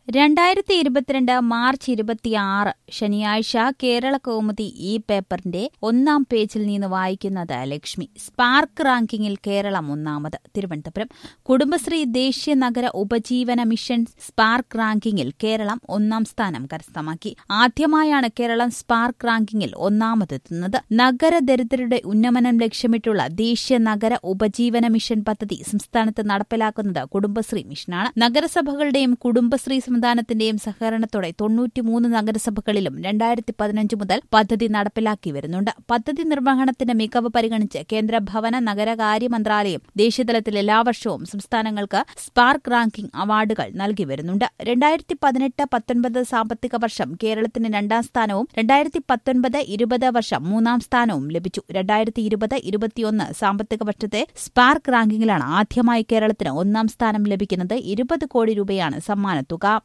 രണ്ടായിരത്തി ഇരുപത്തിരണ്ട് മാർച്ച് ഇരുപത്തിയാറ് ശനിയാഴ്ച കേരള കൗമുദി ഈ പേപ്പറിന്റെ ഒന്നാം പേജിൽ നിന്ന് വായിക്കുന്നത് ലക്ഷ്മി സ്പാർക്ക് റാങ്കിങ്ങിൽ കേരളം ഒന്നാമത് തിരുവനന്തപുരം കുടുംബശ്രീ ദേശീയ നഗര ഉപജീവന മിഷൻ സ്പാർക്ക് റാങ്കിങ്ങിൽ കേരളം ഒന്നാം സ്ഥാനം കരസ്ഥമാക്കി ആദ്യമായാണ് കേരളം സ്പാർക്ക് റാങ്കിങ്ങിൽ ഒന്നാമതെത്തുന്നത് നഗര ദരിദ്രരുടെ ഉന്നമനം ലക്ഷ്യമിട്ടുള്ള ദേശീയ നഗര ഉപജീവന മിഷൻ പദ്ധതി സംസ്ഥാനത്ത് നടപ്പിലാക്കുന്നത് കുടുംബശ്രീ മിഷനാണ് നഗരസഭകളുടെയും കുടുംബശ്രീ സംവിധാനത്തിന്റെയും സഹകരണത്തോടെ തൊണ്ണൂറ്റിമൂന്ന് നഗരസഭകളിലും രണ്ടായിരത്തി പതിനഞ്ച് മുതൽ പദ്ധതി നടപ്പിലാക്കി വരുന്നുണ്ട് പദ്ധതി നിർവഹണത്തിന്റെ മികവ് പരിഗണിച്ച് കേന്ദ്ര ഭവന നഗരകാര്യ മന്ത്രാലയം ദേശീയതലത്തിൽ എല്ലാ വർഷവും സംസ്ഥാനങ്ങൾക്ക് സ്പാർക്ക് റാങ്കിംഗ് അവാർഡുകൾ നൽകി വരുന്നുണ്ട് രണ്ടായിരത്തി പതിനെട്ട് പത്തൊൻപത് സാമ്പത്തിക വർഷം കേരളത്തിന് രണ്ടാം സ്ഥാനവും രണ്ടായിരത്തി പത്തൊൻപത് ഇരുപത് വർഷം മൂന്നാം സ്ഥാനവും ലഭിച്ചു രണ്ടായിരത്തി ഇരുപത് ഇരുപത്തിയൊന്ന് സാമ്പത്തിക വർഷത്തെ സ്പാർക്ക് റാങ്കിങ്ങിലാണ് ആദ്യമായി കേരളത്തിന് ഒന്നാം സ്ഥാനം ലഭിക്കുന്നത് ഇരുപത് കോടി രൂപയാണ് സമ്മാനത്തുക